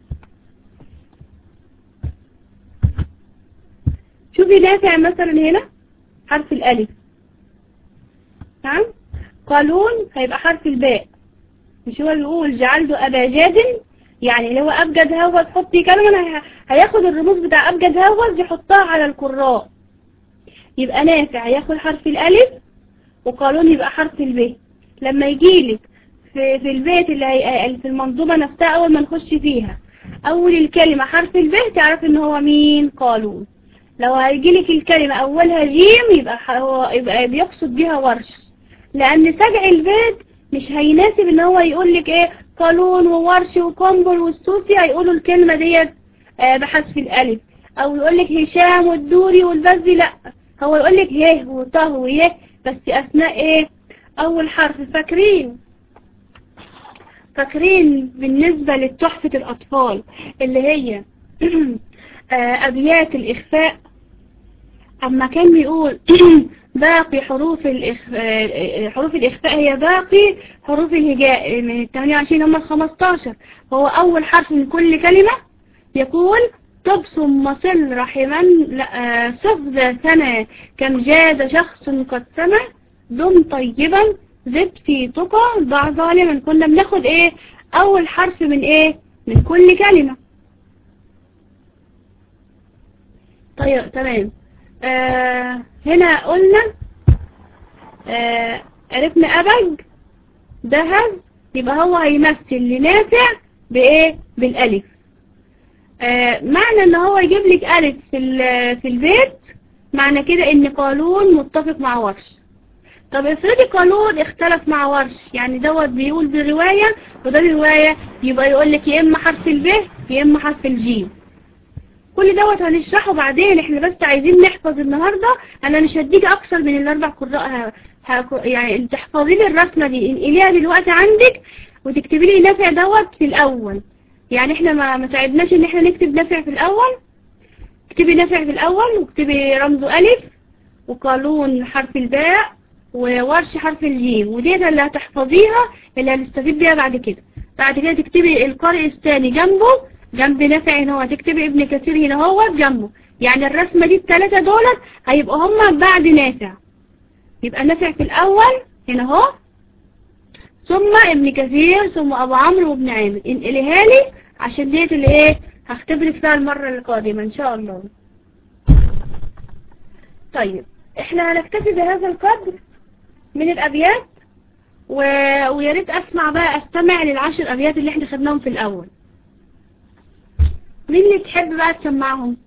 شوفي نافع مثلا هنا حرف الالف تمام قالون هيبقى حرف الباء مش هو بيقول جعلته أباجاد يعني اللي هو أبجد هوز حطي كلمة هي- هياخد الرموز بتاع أبجد هوز يحطها على القراء يبقى نافع ياخد حرف الألف وقالون يبقى حرف الب لما يجيلك في, في البيت اللي هي في المنظومة نفسها أول ما نخش فيها أول الكلمة حرف الب تعرف إن هو مين قالون لو هيجيلك الكلمة أولها جيم يبقى ح- هو يبقى بيقصد بيها ورش لأن سجع البيت مش هيناسب ان هو يقول لك ايه قانون وورش وكمبل والسوسي هيقولوا الكلمة ديت آه، بحذف الالف او يقول لك هشام والدوري والبزي لا هو يقول لك يه وطه ويه بس اثناء ايه اول حرف فاكرين فاكرين بالنسبة لتحفة الاطفال اللي هي آه، ابيات الاخفاء اما كان بيقول باقي حروف الإخ... آه، حروف الإخفاء هي باقي حروف الهجاء من ال 28 هم ال 15 فهو أول حرف من كل كلمة يقول تبصم مصل رحما لا، آه، صف ذا سنة كم جاد شخص قد سمع دم طيبا زد في تقى ضع ظالما كنا بناخد ايه أول حرف من ايه من كل كلمة طيب تمام آه هنا قلنا آه عرفنا أبج دهز يبقى هو هيمثل لنافع بإيه بالألف آه معنى ان هو يجيب لك ألف في, ال- في البيت معنى كده ان قانون متفق مع ورش طب افرضي قانون اختلف مع ورش يعني دوت بيقول برواية وده برواية يبقى يقول لك يا اما حرف الب يا اما حرف الجيم كل دوت هنشرحه بعدين احنا بس عايزين نحفظ النهاردة انا مش هديك اكثر من الاربع قراء ه- ه- يعني تحفظي لي الرسمة دي انقليها دلوقتي عندك وتكتبي لي نافع دوت في الاول يعني احنا ما ما ساعدناش ان احنا نكتب نافع في الاول اكتبي نافع في الاول واكتبي رمزه الف وقانون حرف الباء وورش حرف الجيم وديت اللي هتحفظيها اللي هنستفيد بيها بعد كده بعد كده تكتبي القارئ الثاني جنبه جنب نافع هنا هو تكتبي ابن كثير هنا هو جنبه يعني الرسمة دي الثلاثة دولت هيبقوا هما بعد نافع يبقى نافع في الأول هنا اهو ثم ابن كثير ثم أبو عمرو وابن عامر انقليها لي عشان ديت اللي ايه هختبرك فيها المرة القادمة ان شاء الله طيب احنا هنكتفي بهذا القدر من الأبيات و... ويا ريت أسمع بقى أستمع للعشر أبيات اللي احنا خدناهم في الأول مين اللي تحب بقى تسمعهم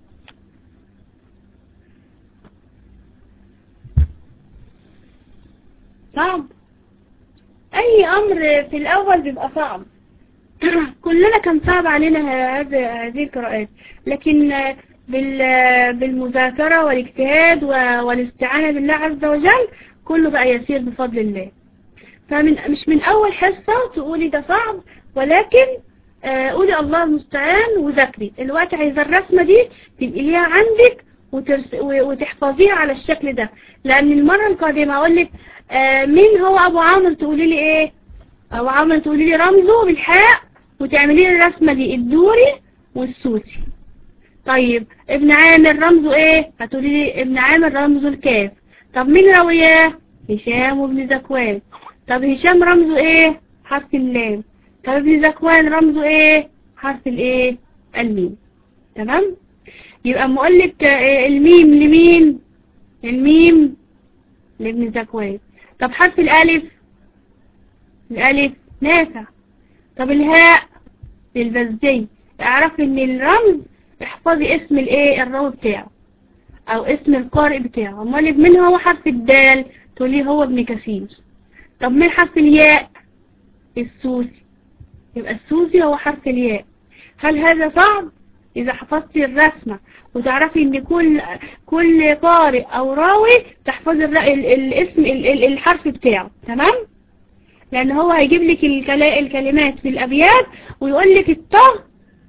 صعب أي أمر في الأول بيبقى صعب كلنا كان صعب علينا هذه هذه القراءات لكن بال- بالمذاكرة والاجتهاد و- والاستعانة بالله عز وجل كله بقى يسير بفضل الله فمن مش من أول حصة تقولي ده صعب ولكن آه، قولي الله المستعان وذاكري الوقت عايزة الرسمة دي تنقليها عندك وترس... و- وتحفظيها على الشكل ده لأن المرة القادمة أقول لك آه، مين هو أبو عمرو تقولي لي إيه أبو عمرو تقولي لي رمزه بالحاء وتعملي لي الرسمة دي الدوري والسوسي طيب ابن عامر رمزه ايه هتقولي لي ابن عامر رمزه الكاف طب مين روياه هشام وابن زكوان طب هشام رمزه ايه حرف اللام طب ابن زكوان رمزه ايه حرف الايه الميم تمام يبقى اما اقول لك آه، الميم لمين الميم لابن زكوان طب حرف الالف الالف نافع طب الهاء للبزي اعرفي ان الرمز احفظي اسم الايه الراوي بتاعه او اسم القارئ بتاعه امال من هو حرف الدال تقولي هو ابن كثير طب من حرف الياء السوسي يبقى السوسي هو حرف الياء هل هذا صعب إذا حفظتي الرسمة وتعرفي إن كل كل قارئ أو راوي تحفظي الاسم الحرف بتاعه تمام؟ لأن هو هيجيب لك الكلمات في الأبيات ويقول لك الطه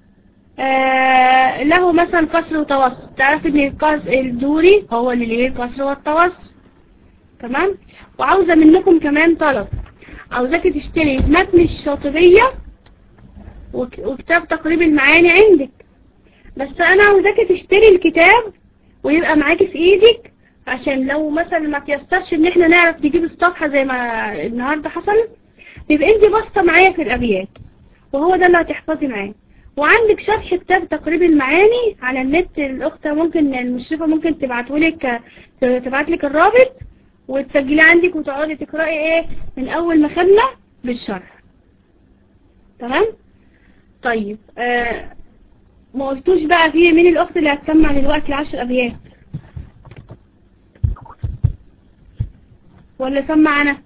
آه له مثلا كسر وتوسط تعرفي إن الدوري هو اللي ليه الكسر والتوسط تمام؟ وعاوزة منكم كمان طلب عاوزاكي تشتري متن الشاطبية وكتاب تقريب المعاني عندك بس انا عاوزاكي تشتري الكتاب ويبقى معاكي في ايدك عشان لو مثلا ما تيسرش ان احنا نعرف نجيب الصفحة زي ما النهاردة حصل يبقى انت باصه معايا في الابيات وهو ده اللي هتحفظي معاه وعندك شرح كتاب تقريب المعاني على النت الاخت ممكن المشرفة ممكن تبعتهولك تبعتلك الرابط وتسجليه عندك وتقعدي تقرأي ايه من اول ما خدنا بالشرح تمام طيب آه ما قلتوش بقى في مين الاخت اللي هتسمع دلوقتي العشر ابيات ولا سمع انا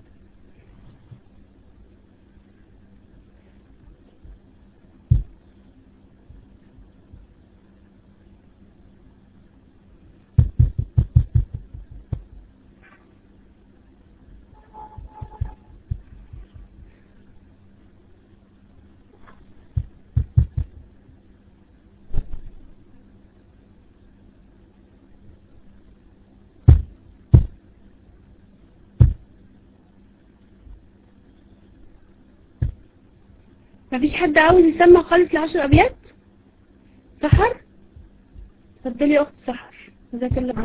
مفيش حد عاوز يسمع خالص العشر أبيات سحر اتفضلي يا أخت سحر جزاك الله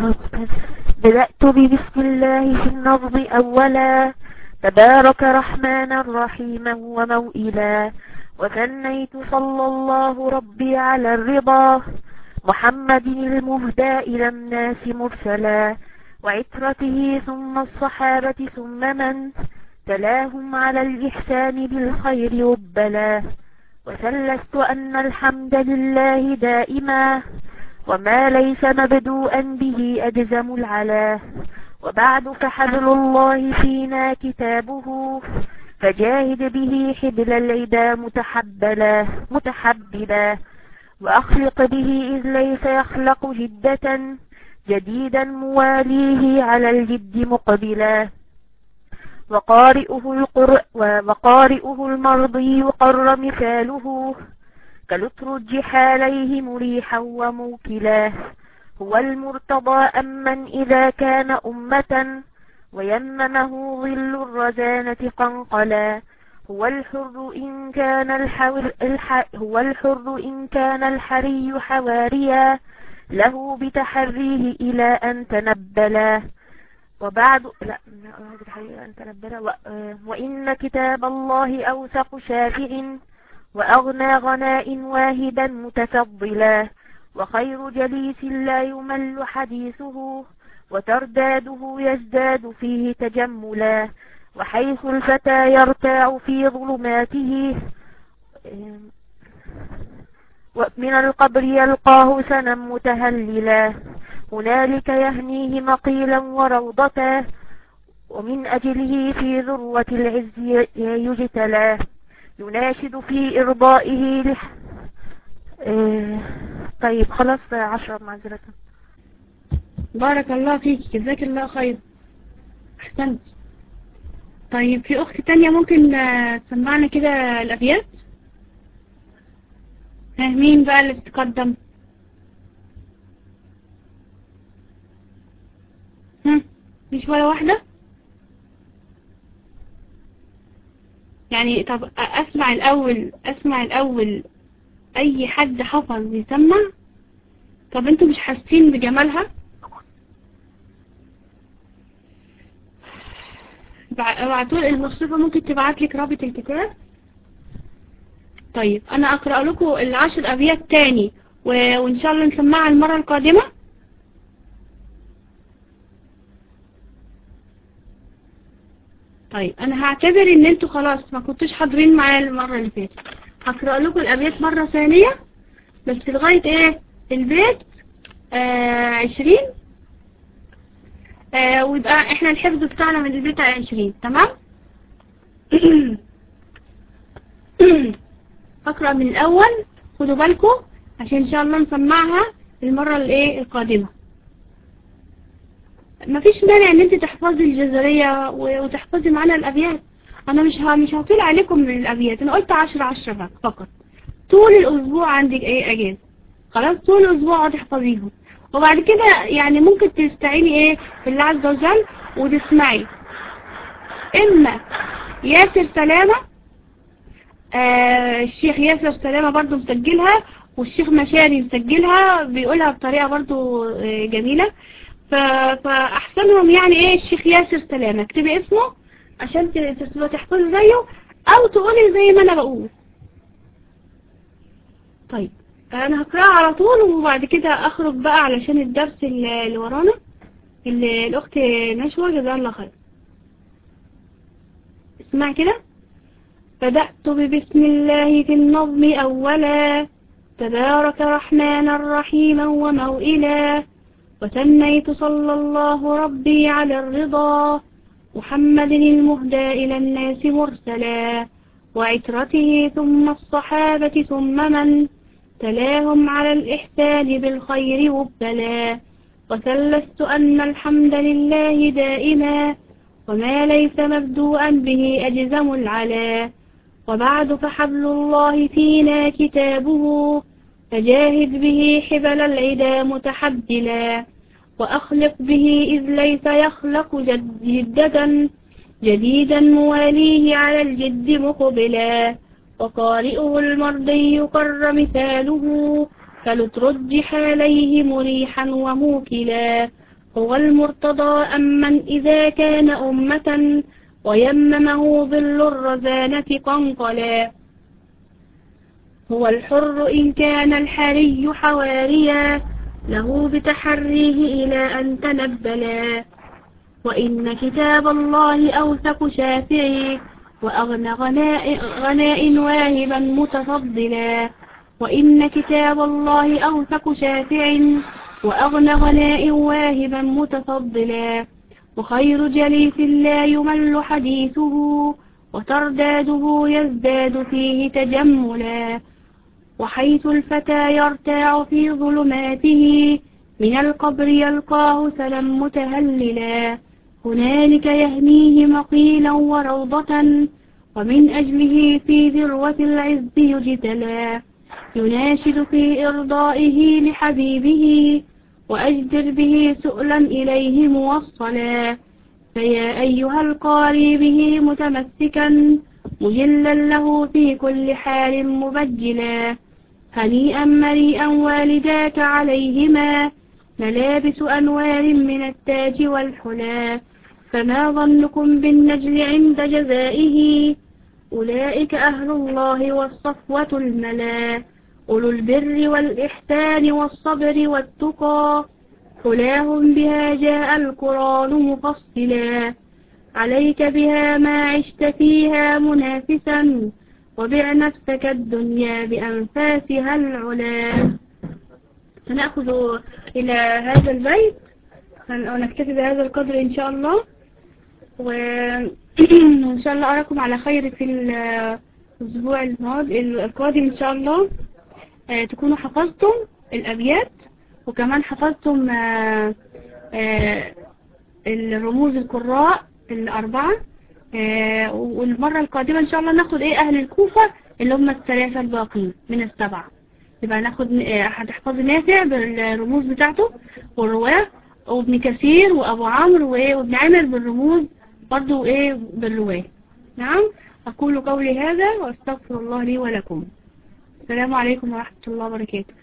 بدأت ببسم الله في النظم أولا تبارك رحمانا رحيما وموئلا وثنيت صلى الله ربي على الرضا محمد المهدى إلى الناس مرسلا وعترته ثم الصحابة ثم من تلاهم على الإحسان بالخير والبلاء وثلثت أن الحمد لله دائما وما ليس مبدوءا به أجزم العلا وبعد فحبل الله فينا كتابه فجاهد به حبل العدا متحبلا متحبلا وأخلق به إذ ليس يخلق جدة جديدا مواليه على الجد مقبلا وقارئه, القر وقارئه المرضي قر مثاله كلترج حاليه مريحا وموكلا هو المرتضى أمن إذا كان أمة ويممه ظل الرزانة قنقلا هو الحر إن كان الحور الح هو الحر إن كان الحري حواريا له بتحريه إلى أن تنبلا وبعد لا أن تنبلا و... وإن كتاب الله أوثق شافع وأغنى غناء واهبا متفضلا وخير جليس لا يمل حديثه وترداده يزداد فيه تجملا وحيث الفتى يرتاع في ظلماته ومن القبر يلقاه سنا متهللا هنالك يهنيه مقيلا وروضة ومن أجله في ذروة العز يجتلى يناشد في إرضائه لح... اه... طيب خلاص عشرة معذرة بارك الله فيك جزاك الله خير احسنت طيب في اخت تانية ممكن تسمعنا كده الابيات ها مين بقى اللي تتقدم هم مش ولا واحدة يعني طب اسمع الاول اسمع الاول اي حد حفظ يسمع طب انتوا مش حاسين بجمالها ابعتوا المصرفة ممكن تبعت لك رابط الكتاب طيب انا اقرأ لكم العشر ابيات تاني و... وان شاء الله نسمعها المرة القادمة طيب انا هعتبر ان انتوا خلاص ما كنتوش حاضرين معايا المرة اللي فاتت هقرأ لكم الأبيات مرة ثانية بس لغاية ايه البيت آه عشرين آه ويبقى احنا الحفظ بتاعنا من البيت عشرين تمام اقرأ من الاول خدوا بالكم عشان ان شاء الله نسمعها المرة الايه القادمة مفيش مانع ان انت تحفظي الجزرية وتحفظي معانا الابيات انا مش ها مش هطيل عليكم من الابيات انا قلت عشرة عشرة فقط طول الاسبوع عندك ايه اجازة خلاص طول الاسبوع هتحفظيهم وبعد كده يعني ممكن تستعيني ايه بالله عز وجل وتسمعي اما ياسر سلامة آه الشيخ ياسر سلامة برضو مسجلها والشيخ مشاري مسجلها بيقولها بطريقة برضو آه جميلة فأحسنهم يعني ايه الشيخ ياسر سلامة اكتبي اسمه عشان تحفظي زيه او تقولي زي ما انا بقول طيب انا هقرأها على طول وبعد كده اخرج بقى علشان الدرس اللي ورانا اللي الاخت نشوى جزاها الله خير اسمع كده بدأت ببسم الله في النظم أولا تبارك رحمن رحيما وموئلا وتنيت صلى الله ربي على الرضا محمد المهدى إلى الناس مرسلا وعترته ثم الصحابة ثم من تلاهم على الإحسان بالخير مبتلا وثلثت أن الحمد لله دائما وما ليس مبدوءا به أجزم العلا وبعد فحبل الله فينا كتابه فجاهد به حبل العدا متحبلا وأخلق به إذ ليس يخلق جددا جديدا مواليه على الجد مقبلا وقارئه المرضي قر مثاله فلترجح عليه مريحا وموكلا هو المرتضى أمن إذا كان أمة ويممه ظل الرزانة قنقلا هو الحر إن كان الحري حواريا له بتحريه إلى أن تنبلا وإن كتاب الله أوثق شافعي وأغنى غناء, غناء واهبا متفضلا وإن كتاب الله أوثق شافع وأغنى غناء واهبا متفضلا وخير جليس لا يمل حديثه وترداده يزداد فيه تجملا وحيث الفتى يرتاع في ظلماته من القبر يلقاه سلم متهللا هنالك يهنيه مقيلا وروضة ومن أجله في ذروة العز يجتلى يناشد في إرضائه لحبيبه وأجدر به سؤلا إليه موصلا فيا أيها القاري به متمسكا مجلا له في كل حال مبجلا هنيئا مريئا والداك عليهما ملابس أنوار من التاج والحلا فما ظنكم بالنجل عند جزائه أولئك أهل الله والصفوة الملا أولو البر والإحسان والصبر والتقى حلاهم بها جاء القرآن مفصلا عليك بها ما عشت فيها منافسا وبع نفسك الدنيا بأنفاسها العلا سنأخذ إلى هذا البيت ونكتفي بهذا القدر إن شاء الله وإن شاء الله أراكم على خير في الأسبوع الماضي القادم إن شاء الله تكونوا حفظتم الأبيات وكمان حفظتم الرموز القراء الأربعة والمرة القادمة إن شاء الله ناخد إيه أهل الكوفة اللي هم الثلاثة الباقين من السبعة يبقى ناخد هتحفظي نافع بالرموز بتاعته والرواه وابن كثير وأبو عمرو وابن عامر بالرموز برضو إيه بالرواه نعم أقول قولي هذا وأستغفر الله لي ولكم السلام عليكم ورحمة الله وبركاته